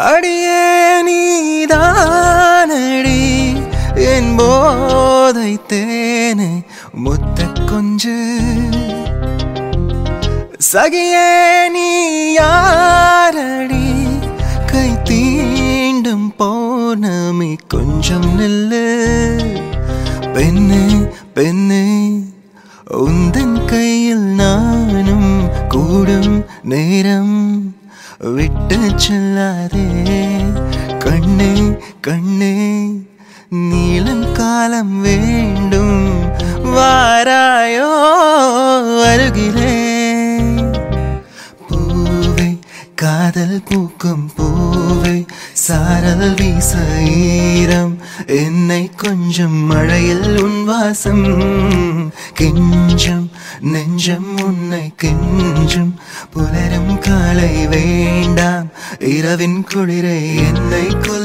அடியே நீதானடி என் போதை தேனே முத்த கொஞ்சு சகியே நீ யாரடி கை தீண்டும் பௌர்ணமி கொஞ்சம் நில்லு பெண்ணே பெண்ணே உந்தன் கையில் நானும் கூடும் நேரம் விட்டு செல்லாதே கண்ணே கண்ணே நீளம் காலம் வேண்டும் வாராயோ அருகிலே பூவை காதல் பூக்கும் பூவை சாரல் வீச ஈரம் என்னை கொஞ்சம் மழையில் உன் வாசம் கெஞ்சும் நெஞ்சம் உன்னை கெஞ்சும் புலரும் காலை வேண்டாம் இரவின் குளிரை என்னை கொல்